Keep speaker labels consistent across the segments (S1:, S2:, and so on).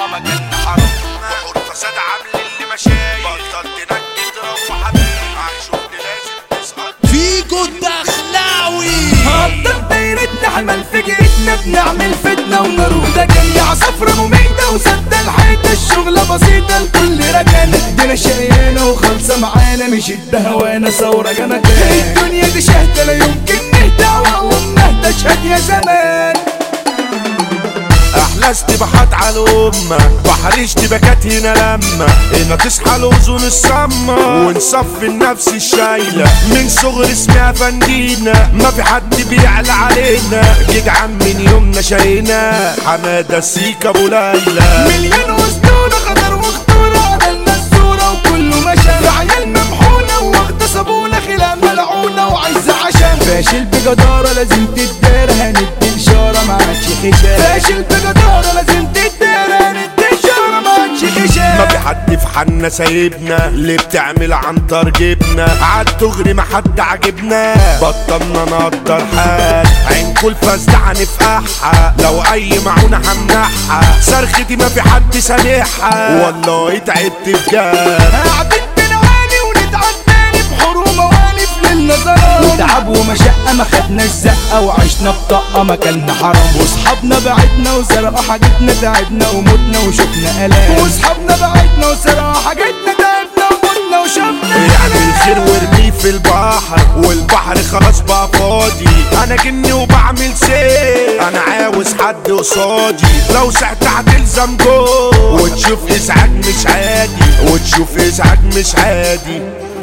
S1: طقطقة مكاننا حرام بحور فساد عامل اللي مشاي بطل تنكد روح حبيبي هتشوفني لازم تسقط
S2: فيجو الدخلاوي
S3: هفضل دايرتنا حمل فكرتنا بنعمل فتنة ونار وده جميع صفرة مميتة وسد الحيطة الشغلة بسيطة الكل رجانا ايدينا شقيانة وخالصة معانا مش الدهوانة ثورة جمكان الدنيا دي شهدة لا يمكن نهدى وأول نهدى اشهد يا زمان
S1: احلى استباحات على الامة بحر اشتباكات هنا لما هنا تصحى الاذن الصمة ونصفي النفس الشايلة من صغر اسمها فندينا ما في حد بيعلى علينا جدعان من يومنا شقينا حمادة السيكا ابو ليلى
S3: مليون واسطورة خطر وخطورة عملنا الصورة وكله مشى عيال ممحونة واخدة صابونة خلال ملعونة وعايزة عشان فاشل بجدارة لازم تتدار هندي إشارة ما عادش خشان فاشل بجدارة لازم تتدار هندي إشارة ما عادش خشان
S1: ما في حد في حالنا سايبنا اللي بتعمل عنتر جبنا عالدغري ما حد عجبنا بطلنا نقدر حال عين كل فزدع هنفقعها لو اي معونة همنعها صرختي ما في حد سامعها والله تعبت بجد
S3: قاعدين بنعاني ونتعب تاني بحور وموالف للنظرات وتعب ومشقة ما خدنا الزقة وعشنا بطاقة مكاننا حرام واصحابنا بعدنا وسرقوا حاجتنا تعبنا ومتنا وشفنا آلام واصحابنا بعدنا سرقوا حاجتنا تعبنا ومتنا وشفنا
S1: يعني الخير وارميه في البحر والبحر خلاص بقى فاضي انا جني وبعمل سير انا عاوز حد قصادي لو سعت هتلزم جوه وتشوف ازعاج مش عادي وتشوف ازعاج مش عادي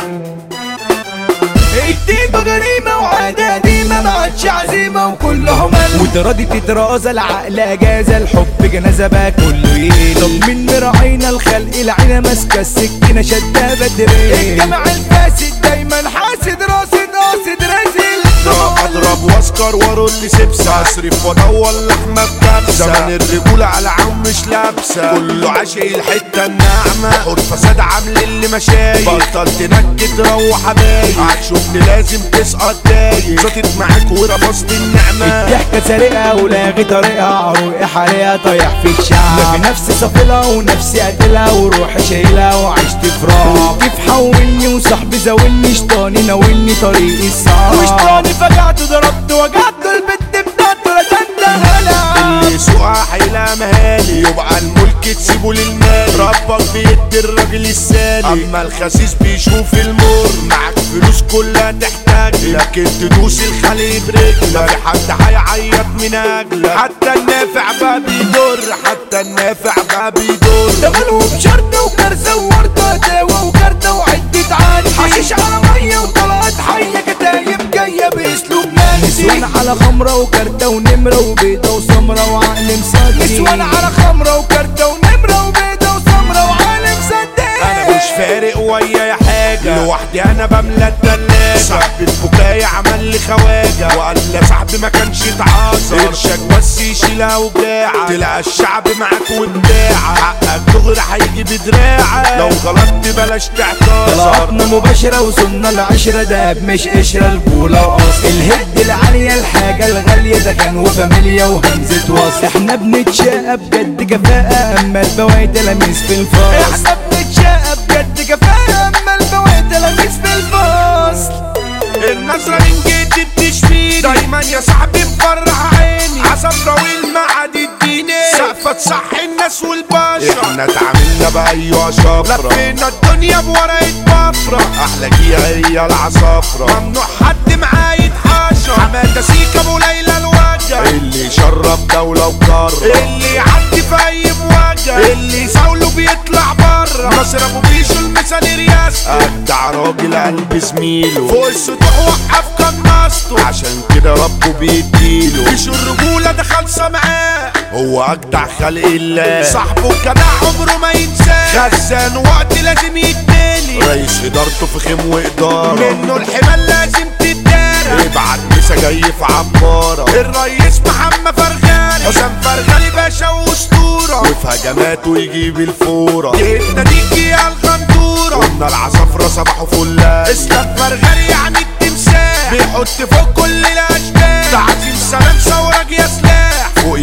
S3: الديبة غريمة وعادة قديمة ما عادش عزيمة وكلهم مل وتراضي تترازى العقل اجازة الحب جنازة بقى كله يقل طب من مراعينا الخلق العينة ماسكة السكينة شدها بدري الجمع الفاسد دايما حاسد راصد قاصد رازل
S1: اضرب واسكر وارول سبسة اصرف وادور لحمة بكبسة زمن الرجولة على عم مش لابسة كله عاشق الحتة الناعمة حور فساد عامل اللي مشايل بطل تنكد روح حبايب هتشوفني لازم تسقط دايق زطت معاك ورفضت النعمة
S3: الضحكة سارقة ولاغي طريقها عروقي حريقة طايح في الشعب ما في نفسي صافلة ونفسي قاتلها وروحي شايلها وعشت في رعب كيف حولني وصاحبي زاولني شطاني ناولني طريقي الصعب وشطاني فجعته ضربته وجعته البت بتاعته رتنت هلا
S1: اللي يسوقها حيلها مهالي يبقى الملك تسيبه للمال ربك بيدي الراجل السالي اما الخسيس بيشوف المر معاك فلوس كلها تحتاج لكن تدوس الخلي برجلك ما في حد هيعيط من اجلك حتى النافع بقى بيضر حتى النافع بقى بيضر
S3: دخلوا بشرطة وكارثة وورطة داوة وكارتة وعدة عادي حشيش على مية وطلعت حية كتايب جاية بأسلوب ناسي نسوان على خمرة وكارتة ونمرة وبيضة وسمرة وعقل مصدي نسوان على خمرة وكارتة ونمرة وبيضة وسمرة وعقل مصدي
S1: انا مش فارق ويايا حاجة لوحدي انا بملى التلاجة صاحبي البكاية عمل لي خواجة وقال لي صاحبي ما كانش يتعاصر قرشك بس يشيلها وبداعة تلقى الشعب معاك وبداعة حقك دغري هيجي بدراعة لو غلطت بلاش تعتذر
S3: طلعتنا مباشرة وصلنا العشرة ده مش قشرة البولة وقص الهد العالية الحاجة الغالية ده كان وفاميليا وهمزة وصل احنا بنتشقى بجد كفاءة اما البواقي تلاميذ في الفصل احنا بنتشقى بجد كفاءة اما البواقي تلاميذ في الفصل
S1: النظرة من جدي بتشفيني دايما يا صاحبي مفرح عيني عصفرة والمعاد الديني سقفة صح الناس والبشر احنا اتعاملنا بأيوة شفرة لفينا الدنيا بورقة بفرة أحلى جيها هي العصافرة ممنوع حد معاه يتحاشر حمادة سيكا أبو ليلى الوجه اللي يشرف دولة وقارة اللي يعدي في أي مواجهة اللي يساوله بيطلع بره ناصر أبو بيشو المثال رياسته أجدع راجل قلب زميله فوق السطوح وقف قناصته عشان كده ربه بيديله بيشو الرجولة ده خالصة معاه هو أجدع خلق الله صاحبه الجدع عمره ما ينساه خزان وقت لازم يتملي رئيس إدارته في خيم وإدارة منه الحمال لازم تتدارى ابعت مسا جاي في عمارة الرئيس محمد فرغالي حسام فرغالي باشا واسطورة وفي هجماته يجيب الفورة جهتنا تيجي يا الغندورة قلنا العصافرة صباحه فلان اسلام فرغالي يعني التمساح بيحط فوق كل الاشباح تعظيم سلام ثورة يا سلاح فوق يا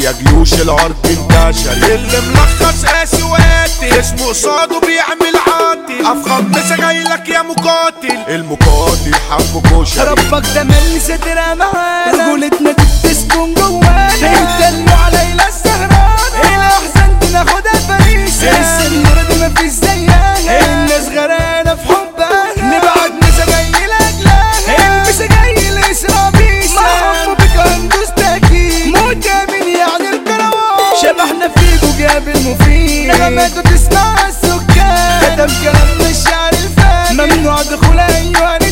S1: يا جيوش الارض انتشر اللي ملخص قاسي وقاتل اسمه قصاده بيعمل عاطل افخم مسا جاي لك يا مقاتل المقاتل حمو كشري
S3: ربك ده من ستر معانا رجولتنا دي بتسكن جوانا يتدلوا علينا السهرانة الأحزان دي ناخدها فريسة السنورة دي مفيش زيها الناس غرقانة في حبها نبعت مسا جاي لأجلها المسا جاي لإسراء بيسا محبوب بك هندوس تأكيد موت من يعني الكروان شبحنا فيكو جاب المفيد نغماته تسمع السكان كتب كلام من الشعر الفاني ممنوع دخول أيها